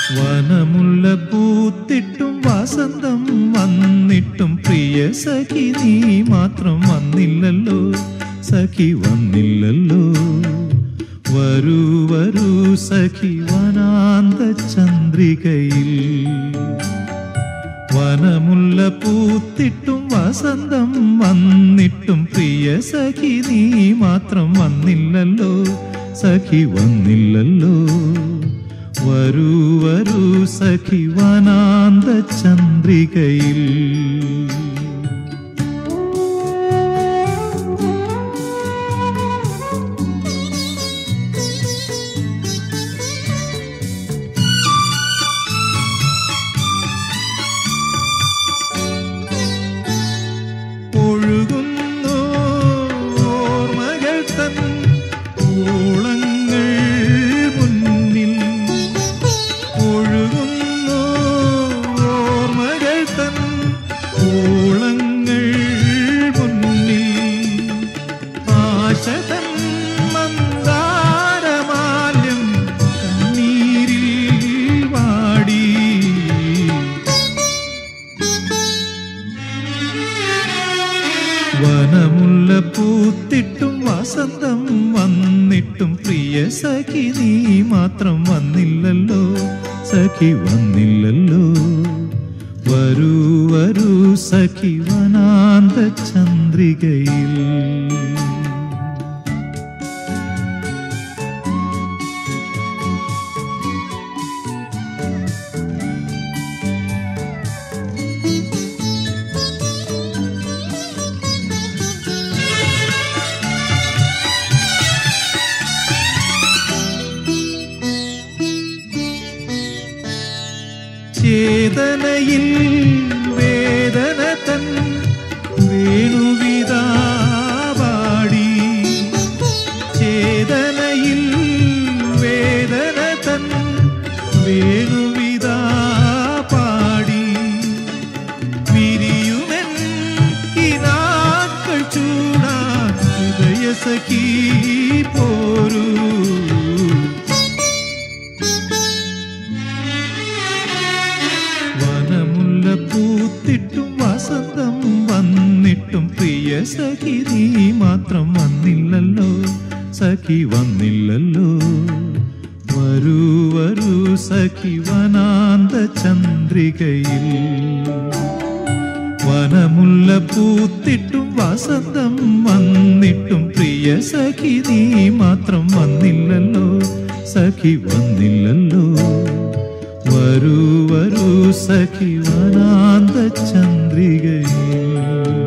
വനമുല്ല പൂത്തിട്ടും വസന്തം വന്നിട്ടും പ്രിയ സഖി നീ മാത്രം വന്നില്ലല്ലോ സഖി വന്നില്ലല്ലോ വരൂ വരൂ സഖി വനാന്ത ചന്ദ്രികയിൽ വനമുല്ല പൂത്തിട്ടും വസന്തം വന്നിട്ടും പ്രിയ സഖി നീ മാത്രം വന്നില്ലല്ലോ സഖി വന്നില്ലല്ലോ വരൂ വരൂ സഖി വനാന്ത ചന്ദ്രികയിൽ ഒഴുകുന്നു ഓർമ്മകൾ തൻ ഓളങ്ങൾ മുന്നിൽ ഒഴുകുന്നു ഓർമ്മകൾ തൻ ഓളങ്ങൾ മുന്നിൽ ആശതൻ മന്ദാരമാല്യം കണ്ണീരിൽ വാടി വനമുല്ല പൂത്തിട്ടും വസന്തം വന്നിട്ടും പ്രിയ സഖി നീ മാത്രം വന്നില്ലല്ലോ സഖി വന്നില്ലല്ലോ വരൂ വരൂ സഖി വനാന്ത ചന്ദ്രികയിൽ ചേതനയിൽ വേദന തൻ വേണുവിതാ പാടി ചേതനയിൽ വേദന തൻ വേണുവിതാ പാടി വിരിയുമെൻ കിനാക്കൾ ചൂടാൻ ഹൃദയ സഖി പോരൂ വനമുല്ല പൂത്തിട്ടും വസന്തം വന്നിട്ടും പ്രിയ സഖി നീ മാത്രം വന്നില്ലല്ലോ സഖി വന്നില്ലല്ലോ വരൂ വരൂ സഖി വനാന്ത ചന്ദ്രികയിൽ വനമുല്ല പൂത്തിട്ടും വസന്തം വന്നിട്ടും പ്രിയ സഖി നീ മാത്രം വന്നില്ലല്ലോ സഖി വന്നില്ലല്ലോ വരൂ വരൂ സഖി വനാന്ത ചന്ദ്രികയിൽ